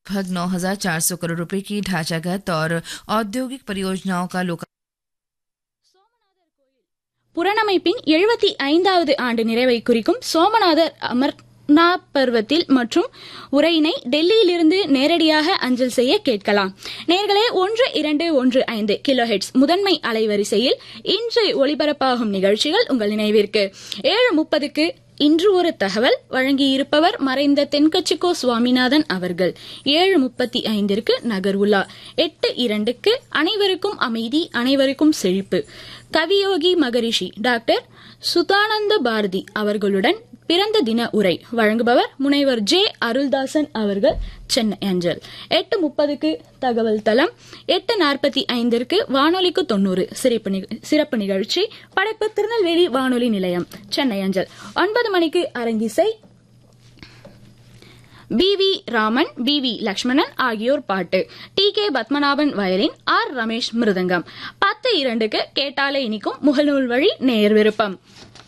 लगभग 9,400 करोड़ रुपए की ढांचागत और औद्योगिक परियोजनाओं का लोका புறநமைப்பின் எழுபத்தி ஐந்தாவது ஆண்டு நிறைவை குறிக்கும் சோமநாதர் அமர்நாத் பர்வத்தில் மற்றும் உரையினை டெல்லியிலிருந்து நேரடியாக அஞ்சல் செய்ய கேட்கலாம் நேர்களே ஒன்று இரண்டு ஒன்று ஐந்து கிலோ ஹெட்ஸ் முதன்மை அலைவரிசையில் இன்று ஒளிபரப்பாகும் நிகழ்ச்சிகள் உங்கள் நினைவிற்கு ஏழு முப்பதுக்கு இன்று ஒரு தகவல் வழங்கியிருப்பவர் மறைந்த தென்கட்சிக்கோ சுவாமிநாதன் அவர்கள் ஏழு முப்பத்தி ஐந்திற்கு நகர்வுலா எட்டு இரண்டுக்கு அனைவருக்கும் அமைதி அனைவருக்கும் செழிப்பு கவியோகி மகரிஷி டாக்டர் சுதானந்த பாரதி அவர்களுடன் பிறந்த தின உரை வழங்குபவர் முனைவர் ஜே அருள்தாசன் அவர்கள் சென்னை அஞ்சல் எட்டு முப்பதுக்கு தகவல் தளம் எட்டு நாற்பத்தி ஐந்திற்கு வானொலிக்கு தொண்ணூறு சிறப்பு நிக- சிறப்பு நிகழ்ச்சி படைப்பு திருநெல்வேலி வானொலி நிலையம் சென்னை அஞ்சல் ஒன்பது மணிக்கு அரங்கிசை P V Raman P V Lakshmanan ஆகியோர் பாட்டு T K Padmanabhan violin R Ramesh மிருதங்கம் பத்து இரண்டுக்கு கேட்டாலே இனிக்கும் முகநூல் வழி நேர் விருப்பம்